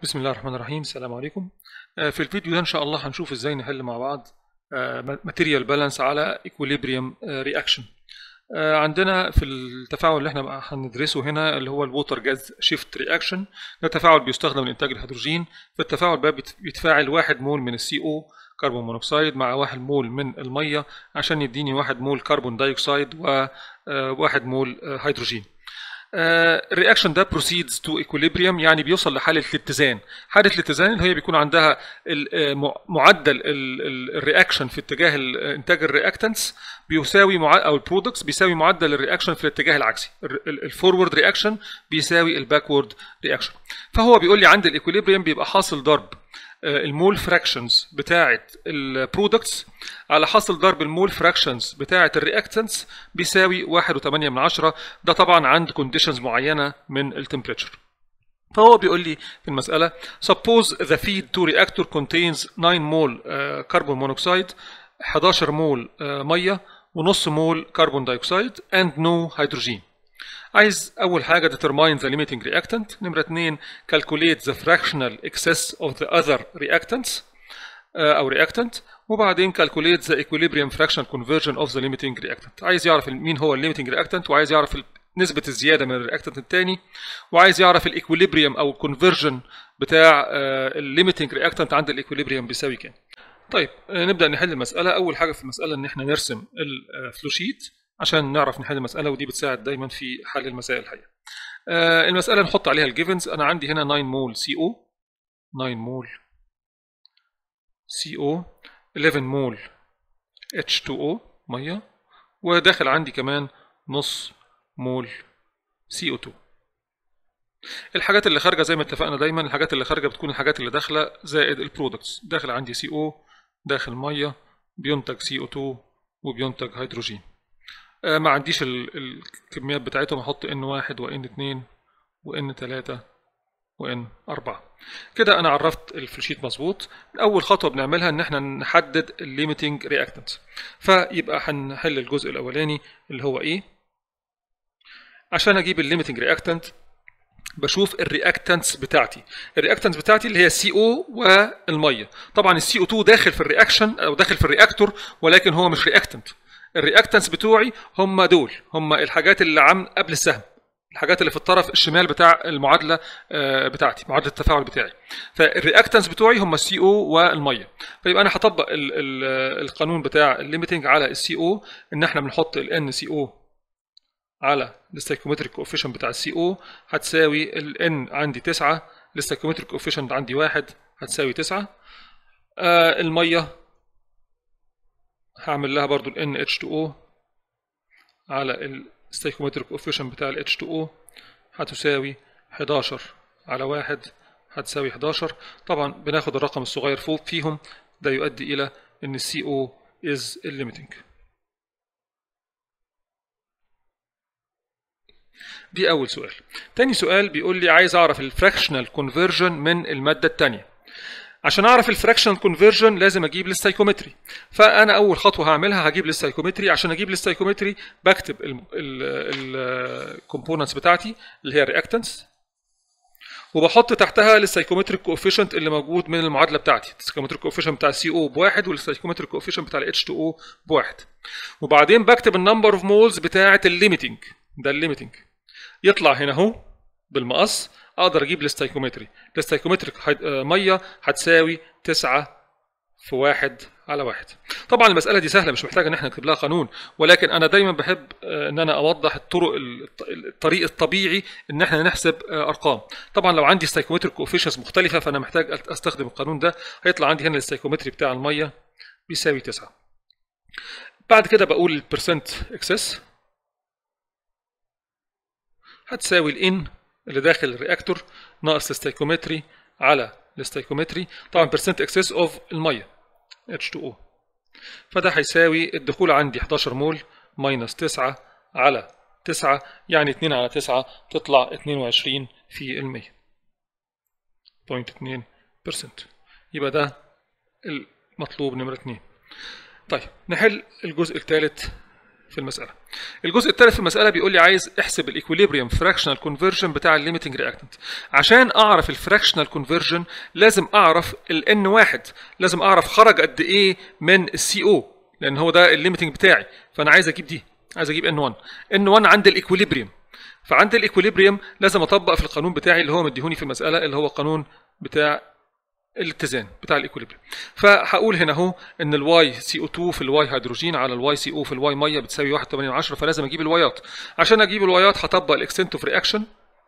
بسم الله الرحمن الرحيم السلام عليكم آه، في الفيديو ده ان شاء الله هنشوف ازاي نحل مع بعض ماتيريال بالانس على equilibrium رياكشن عندنا في التفاعل اللي احنا هندرسه هنا اللي هو الووتر جاز شيفت رياكشن ده تفاعل بيستخدم لانتاج الهيدروجين في التفاعل ده بيتفاعل واحد مول من السي او كربون مونوكسيد مع واحد مول من الميه عشان يديني واحد مول كربون دايوكسيد وواحد مول هيدروجين الرياكشن ده بروسيدز تو ايكوليبريم يعني بيوصل لحاله الاتزان حاله الاتزان اللي هي بيكون عندها معدل الرياكشن في اتجاه انتاج الرياكتنتس بيساوي او البرودكتس بيساوي معدل الرياكشن في الاتجاه العكسي الفورورد رياكشن بيساوي الباكورد رياكشن فهو بيقول لي عند الايكوليبريم بيبقى حاصل ضرب المول فراكشنز بتاعه البرودكتس على حاصل ضرب المول فراكشنز بتاعه الرياكتنتس بيساوي 1.8 من عشرة ده طبعا عند كونديشنز معينه من التمبريتشر فهو بيقول لي في المساله suppose the feed to reactor contains 9 مول كربون مونوكسيد 11 مول ميه ونص مول كربون دايوكسيد and no hydrogen عايز اول حاجه determine the limiting reactant نمره 2 calculate the fractional excess of the other reactants او reactant وبعدين calculate the equilibrium fractional conversion of the limiting reactant عايز يعرف مين هو الليميتنج reactant وعايز يعرف نسبة الزيادة من الرياكتنت الثاني وعايز يعرف الايكوليبريم او الكونفرجن بتاع الليميتنج رياكتنت عند الايكوليبريم بيساوي كام. طيب نبدا نحل المساله اول حاجه في المساله ان احنا نرسم الفلو شيت عشان نعرف نحل المساله ودي بتساعد دايما في حل المسائل الحقيقه. آه المساله نحط عليها الجيفنز انا عندي هنا 9 مول سي او 9 مول سي او 11 مول H2O ميه وداخل عندي كمان نص مول CO2 الحاجات اللي خارجه زي ما اتفقنا دايما الحاجات اللي خارجه بتكون الحاجات اللي داخله زائد البرودكتس داخل عندي CO داخل ميه بينتج CO2 وبينتج هيدروجين آه ما عنديش الكميات بتاعتهم احط ان واحد وان اتنين وان تلاتة وان أربعة كده أنا عرفت الفلوشيت مظبوط أول خطوة بنعملها إن إحنا نحدد الليميتنج رياكتنت فيبقى هنحل الجزء الأولاني اللي هو إيه عشان أجيب الليميتنج رياكتنت بشوف الرياكتنتس بتاعتي الرياكتنتس بتاعتي اللي هي السي او والميه طبعا السي او 2 داخل في الرياكشن او داخل في الرياكتور ولكن هو مش رياكتنت الرياكتنتس بتوعي هم دول هم الحاجات اللي عم قبل السهم الحاجات اللي في الطرف الشمال بتاع المعادله بتاعتي معادله التفاعل بتاعي فالرياكتنتس بتوعي هم السي او والميه فيبقى انا هطبق ال ال القانون بتاع الليميتنج على السي او ان احنا بنحط الان سي او على الستايكومتريك كوفيشن بتاع السي او هتساوي الان عندي 9 الستايكومتريك كوفيشن عندي 1 هتساوي 9 آه الميه هعمل لها برضو ال NH2O على الستايكومتريك كوفيشن بتاع ال H2O هتساوي 11 على 1 هتساوي 11 طبعا بناخد الرقم الصغير فوق فيهم ده يؤدي إلى إن ال CO is limiting دي أول سؤال تاني سؤال بيقول لي عايز أعرف الفراكشنال كونفرجن من المادة التانية عشان اعرف الفراكشنال كونفرجن لازم اجيب الستايكومتري فانا اول خطوه هعملها هجيب الستايكومتري عشان اجيب الستايكومتري بكتب الكومبوننتس بتاعتي اللي هي الرياكتنس وبحط تحتها الستايكومتريك كوفيشنت اللي موجود من المعادله بتاعتي الستايكومتريك كوفيشنت بتاع السي او بواحد والستايكومتريك كوفيشنت بتاع الاتش 2 او بواحد وبعدين بكتب النمبر اوف مولز بتاعه الليميتنج ده الليميتنج يطلع هنا اهو بالمقص اقدر اجيب الستايكومتري الستايكومتريك ميه هتساوي 9 في 1 على 1 طبعا المساله دي سهله مش محتاجه ان احنا نكتب لها قانون ولكن انا دايما بحب ان انا اوضح الطرق الطريق الطبيعي ان احنا نحسب ارقام طبعا لو عندي ستايكومتريك كوفيشنز مختلفه فانا محتاج استخدم القانون ده هيطلع عندي هنا الستايكومتري بتاع الميه بيساوي 9 بعد كده بقول البرسنت اكسس هتساوي الان اللي داخل الرياكتور ناقص الستايكومتري على الستايكومتري طبعا برسنت اكسس اوف الميه H2O فده هيساوي الدخول عندي 11 مول ماينس 9 على 9 يعني 2 على 9 تطلع 22 في المية 0.2% يبقى ده المطلوب نمرة 2 طيب نحل الجزء الثالث في المساله الجزء الثالث في المساله بيقول لي عايز احسب الايكوليبريم فراكشنال كونفرجن بتاع الليميتنج رياكتنت عشان اعرف الفراكشنال كونفرجن لازم اعرف الان واحد لازم اعرف خرج قد ايه من السي او لان هو ده الليميتنج بتاعي فانا عايز اجيب دي عايز اجيب ان 1 ان 1 عند الايكوليبريم فعند الايكوليبريم لازم اطبق في القانون بتاعي اللي هو مديهوني في المساله اللي هو قانون بتاع الاتزان بتاع الايكوليبريم فهقول هنا اهو ان الواي سي او 2 في الواي هيدروجين على الواي سي او في الواي ميه بتساوي 1.8 فلازم اجيب الوايات عشان اجيب الوايات هطبق الاكستنت اوف رياكشن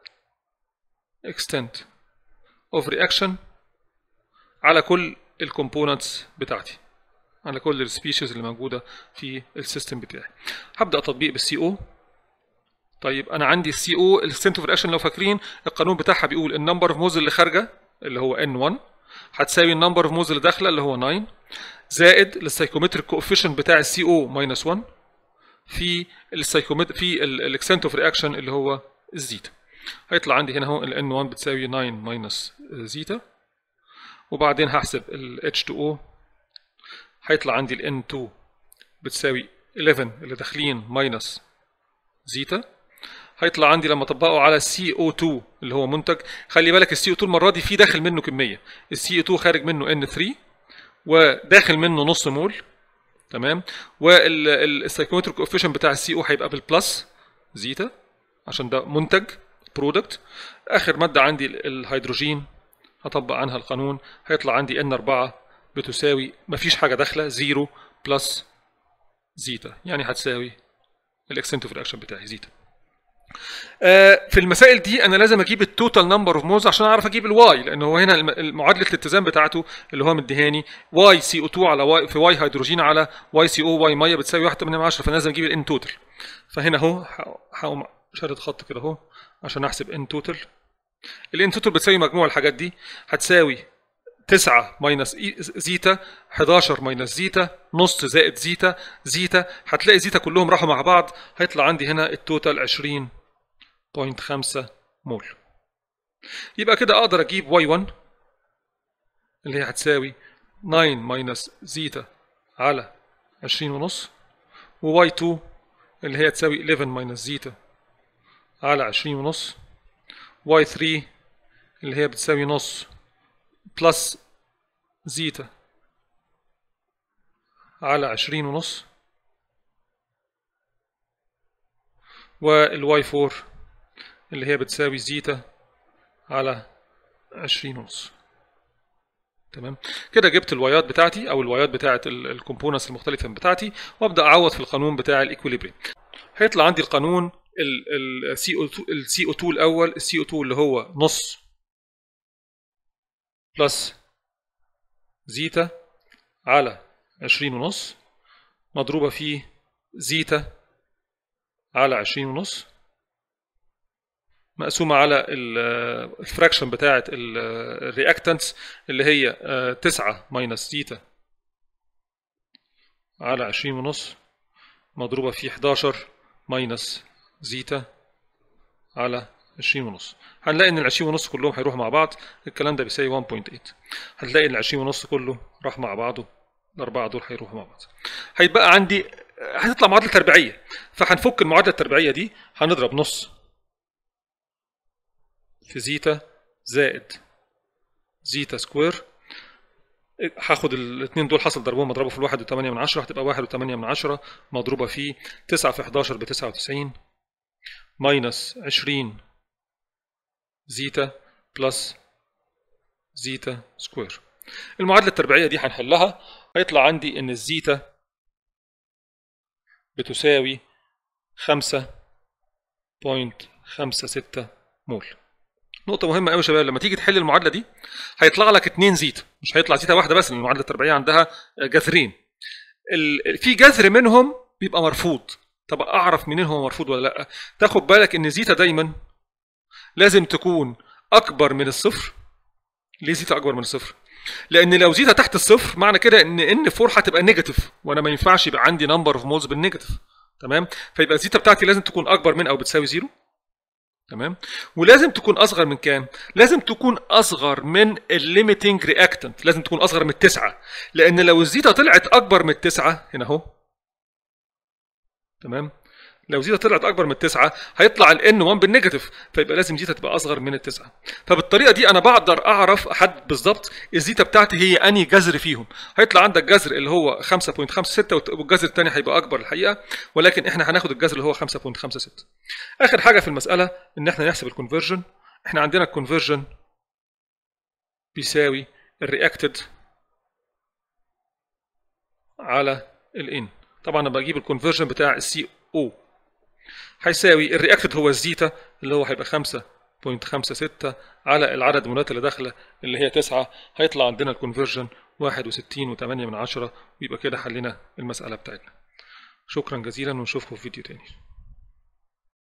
اكستنت اوف رياكشن على كل الكومبوننتس بتاعتي على كل السبيشيز اللي موجوده في السيستم بتاعي هبدا تطبيق بالسي او طيب انا عندي السي او الاكستنت اوف رياكشن لو فاكرين القانون بتاعها بيقول النمبر اوف موز اللي خارجه اللي هو ان 1 هتساوي النمبر اوف موز اللي داخله اللي هو 9 زائد السايكومتريك كوفيشنت بتاع السي او ماينس 1 في السايكومتر في الاكستنت اوف رياكشن اللي هو الزيتا هيطلع عندي هنا اهو ال N1 بتساوي 9 ماينس زيتا وبعدين هحسب ال H2O هيطلع عندي ال N2 بتساوي 11 اللي داخلين ماينس زيتا هيطلع عندي لما اطبقه على CO2 اللي هو منتج خلي بالك ال CO2 المره دي في داخل منه كميه ال CO2 خارج منه N3 وداخل منه نص مول تمام والسايكومتريك كوفيشن بتاع السي او هيبقى بالبلس زيتا عشان ده منتج برودكت اخر ماده عندي الهيدروجين هطبق عنها القانون هيطلع عندي ان 4 بتساوي مفيش حاجه داخله 0 بلس زيتا يعني هتساوي الاكستنت اوف رياكشن بتاعي زيتا في المسائل دي انا لازم اجيب التوتال نمبر اوف موز عشان اعرف اجيب الواي لان هو هنا معادله الاتزان بتاعته اللي هو مديهاني واي سي او 2 على واي في واي هيدروجين على واي سي او واي ميه بتساوي 1.8 فانا لازم اجيب الان توتال فهنا اهو هقوم شارد خط كده اهو عشان احسب ان توتال الان توتال بتساوي مجموع الحاجات دي هتساوي 9 ماينس زيتا 11 ماينس زيتا نص زائد زيتا زيتا هتلاقي زيتا كلهم راحوا مع بعض هيطلع عندي هنا التوتال 20 0.5 مول يبقى كده اقدر اجيب واي 1 اللي هي هتساوي 9 ماينس زيتا على 20 ونص وواي 2 اللي هي تساوي 11 ماينس زيتا على 20 ونص واي 3 اللي هي بتساوي نص بلس زيتا على 20 ونص والواي 4 اللي هي بتساوي زيتا على عشرين ونص تمام كده جبت الوايات بتاعتي او الوايات بتاعه الكومبوننتس المختلفه بتاعتي وابدا اعوض في القانون بتاع الايكوليبريم هيطلع عندي القانون السي او 2 السي او 2 الاول السي او 2 اللي هو نص بلس زيتا على عشرين ونص مضروبة في زيتا على عشرين ونص مقسومة على الفراكشن بتاعة الرياكتنتس اللي هي تسعة ماينس زيتا على عشرين ونص مضروبة في حداشر ماينس زيتا على عشرين ونص هنلاقي ان العشرين ونص كلهم هيروحوا مع بعض الكلام ده بيساوي 1.8 هتلاقي ان العشرين ونص كله راح مع بعضه الأربعة دول هيروحوا مع بعض هيتبقى عندي هتطلع معادلة تربيعية فهنفك المعادلة التربيعية دي هنضرب نص في زيتا زائد زيتا سكوير هاخد الاثنين دول حصل ضربهم مضربه في الواحد وثمانية من عشرة هتبقى واحد وثمانية من عشرة مضروبة في تسعة في حداشر بتسعة وتسعين ماينس عشرين زيتا بلس زيتا سكوير المعادلة التربيعية دي هنحلها هيطلع عندي إن الزيتا بتساوي خمسة بوينت خمسة ستة مول نقطة مهمة أوي يا شباب لما تيجي تحل المعادلة دي هيطلع لك اتنين زيتا مش هيطلع زيتا واحدة بس لأن المعادلة التربيعية عندها جذرين في جذر منهم بيبقى مرفوض طب أعرف منين هو مرفوض ولا لأ تاخد بالك إن زيتا دايما لازم تكون أكبر من الصفر ليه زيتا أكبر من الصفر؟ لان لو زيتا تحت الصفر معنى كده ان ان 4 هتبقى نيجاتيف وانا ما ينفعش يبقى عندي نمبر اوف مولز بالنيجاتيف تمام فيبقى الزيتا بتاعتي لازم تكون اكبر من او بتساوي زيرو تمام ولازم تكون اصغر من كام لازم تكون اصغر من الليميتنج رياكتنت لازم تكون اصغر من التسعة لان لو الزيتا طلعت اكبر من التسعة هنا اهو تمام لو زيتا طلعت اكبر من التسعة هيطلع ال n 1 بالنيجاتيف فيبقى لازم زيتا تبقى اصغر من التسعة فبالطريقه دي انا بقدر اعرف احدد بالظبط الزيتا بتاعتي هي انهي جذر فيهم هيطلع عندك جذر اللي هو 5.56 والجذر الثاني هيبقى اكبر الحقيقه ولكن احنا هناخد الجذر اللي هو 5.56 اخر حاجه في المساله ان احنا نحسب الكونفرجن احنا عندنا الكونفرجن بيساوي الرياكتد على الان طبعا انا بجيب الكونفرجن بتاع السي او هيساوي الرياكتد هو الزيتا اللي هو هيبقى 5.56 على العدد المولات اللي داخله اللي هي 9 هيطلع عندنا الكونفرجن 61.8 من عشرة ويبقى كده حلينا المسألة بتاعتنا شكرا جزيلا ونشوفكم في فيديو تاني